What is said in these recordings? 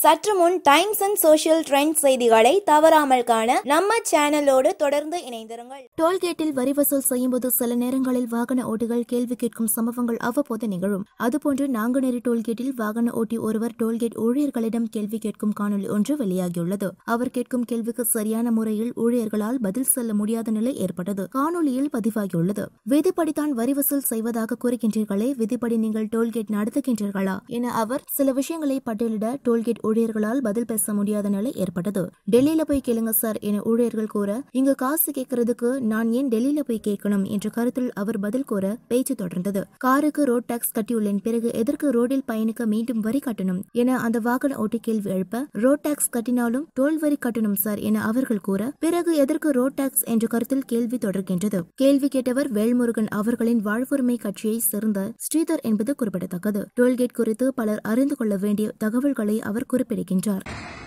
சற்று முன் times and social trend செய்திகளை தவறாமல் காண நம்ம சேனலோடு தொடர்ந்து இணைந்திருங்கள் டோல்கேட்டில் வரி வசூல் செய்யும்போது சில நேரங்களில் வாகன ஓட்டிகள் கேள்வி கேட்கும் சம்பவங்கள் அவ்வப்போது நிகழும் அதுபோன்று நாங்குநேரி டோல்கேட்டில் வாகன ஓட்டி ஒருவர் டோல்கேட் ஊழியர்களிடம் கேள்வி கேட்கும் காணொலி ஒன்று வெளியாகியுள்ளது அவர் கேட்கும் கேள்விக்கு சரியான முறையில் ஊழியர்களால் பதில் சொல்ல முடியாத நிலை ஏற்பட்டது காணொலியில் பதிவாகியுள்ளது விதிப்படித்தான் வரி வசூல் செய்வதாக கூறுகின்றீர்களே விதிப்படி நீங்கள் டோல்கேட் நடத்துகின்றீர்களா என அவர் சில விஷயங்களை பட்டியலிட டோல்கேட் ஊழியர்களால் பதில் பேச முடியாத நிலை ஏற்பட்டது டெல்லியில போய் கேளுங்க சார் என ஊழியர்கள் கூற இங்கு காசு கேட்கறதுக்கு நான் ஏன் டெல்லியில போய் கேட்கணும் என்ற கருத்தில் அவர் பதில் கூற பேச்சு தொடர்ந்தது காருக்கு ரோட் டாக்ஸ் கட்டியுள்ளேன் பிறகு எதற்கு ரோடில் பயணிக்க மீண்டும் வரி கட்டணும் என அந்த வாகன ஓட்டி கேள்வி எழுப்ப ரோட் டாக்ஸ் கட்டினாலும் டோல் வரி கட்டணும் சார் என அவர்கள் கூற பிறகு எதற்கு ரோட் டாக்ஸ் என்ற கருத்தில் கேள்வி தொடர்கின்றது கேள்வி கேட்டவர் வேல்முருகன் அவர்களின் வாழ்வுரிமை கட்சியை சேர்ந்த ஸ்ரீதர் என்பது குறிப்பிடத்தக்கது டோல்கேட் குறித்து பலர் அறிந்து கொள்ள வேண்டிய தகவல்களை அவர் குறிப்பிடுகின்றார்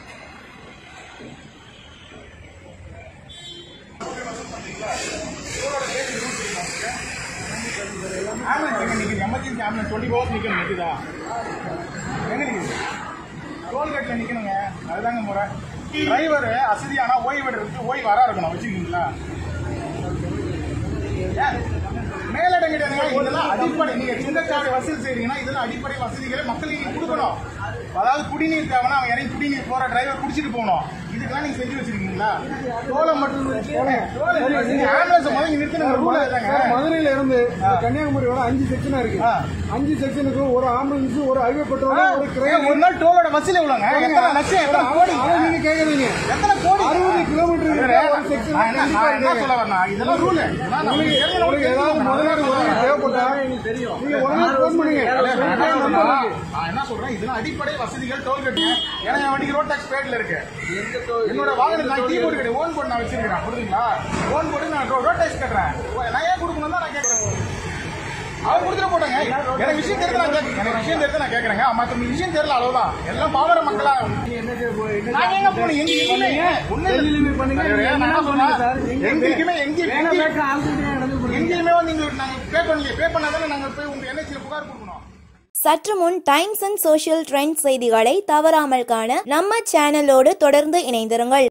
ஆம்புலன்ஸ் எங்க நிக்குது எமர்ஜென்சி ஆம்புலன்ஸ் டுவெண்ட்டி ஹவர்ஸ் நிக்கணும் நிக்குதா எங்க நிக்குது டோல்கேட்ல நிக்கணுங்க அதுதாங்க முறை டிரைவர் அசதியானா ஓய்வு எடுத்து ஓய்வு வரா இருக்கணும் வச்சுருக்கீங்களா மேலிடம் கிடையாதுங்க இதெல்லாம் அடிப்படை நீங்க சுங்கச்சாவடி வசூல் செய்றீங்கன்னா இதெல்லாம் அடிப்படை வசதிகளை மக்களுக்கு நீங்க கொடுக்கணும் அதாவது குடிநீர் தேவைன்னா அவன் இறங்கி குடிநீர் போற டிரைவர் குடிச்சிட்டு போகணும் இதுக்கெல்லாம் நீங்க செஞ்சு வச்சிருக்கீங்களா டோலை மட்டும் நீங்க ஆம்புலன்ஸ் முதல்ல இங்க நிறுத்தணும் ரூல் தாங்க சார், மதுரையில இருந்து இந்த கன்னியாகுமரி வர அஞ்சு செக்ஷனா இருக்கு ஆ. அஞ்சு செக்ஷனுக்கு ஒரு ஆம்புலன்ஸ் ஒரு ஹைவே பெட்ரோல் ஒரு ஏங்க, கிரெயின் ஒரு நாள் டோலோட வசூல் எவ்வளோங்க எத்தனை லட்சம் எத்தனை கோடி அதை நீங்க கேக்குறீங்க எத்தனை கோடி அறுபது கிலோமீட்டர் இவரே, இருக்கு, ஒரு section நான் என்ன நான் என்ன கண்டிப்பா சொல்ல வரேன் இதெல்லாம் ரூல் உங்களுக்கு ஏதாவது முதலாளி உதவி தேவைப்பட்டா நீங்க உடனே போன் பண்ணுங்க நான் என்ன சொல்றேன் இதெல்லாம் அடிப்படை வசதிகள் டோல் கட்டுங்க ஏன்னா என் வண்டிக்கு ரோட் டாக்ஸ் பேட்ல இருக்கு என்னோட வாகனம் நான் கீ போர்டு கிடையாது ஓன் போர்டு நான் வச்சிருக்கேன் புரியுதுங்களா ஓன் போர்டு நான் ரோட் டாக்ஸ் கட்டுறேன் நான் ஏன் கொடுக்கணும் தான் நான் கேட்கறேன் அவர் கொடுத்துட போட்டாங்க எனக்கு விஷயம் தெரிஞ்சு நான் கேட்க- எனக்கு விஷயம் தெரிஞ்சு நான் கேட்கறேங்க மற்ற விஷயம் தெரியல அளவுதான் எல்லாம் பாவர மக்களா நான் எங்க போகணும் எங்க எங்கேயுமே ஒண்ணு டெல்லியிலுமே பண்ணுங்க, இல்ல. நீங்க நான் என்ன என்ன பண்ணுங்க சொன்னேன் சார்? எங்க எங்கேயுமே எங்கேயும் வேலை எங்கேயும் பார்க்க ஆஸ்பத்திரியா நடந்து போறீங்க. எங்கேயுமே வந்து நீங்க நாங்க பே பண்ணலையே பே பண்ணாதானே நாங்க போய் உங்க என்எச்சியில் புகார் கொடுக்கணும் சற்று முன் டைம்ஸ் அண்ட் சோஷியல் ட்ரெண்ட் செய்திகளை தவறாமல் காண நம்ம சேனலோடு தொடர்ந்து இணைந்திருங்கள்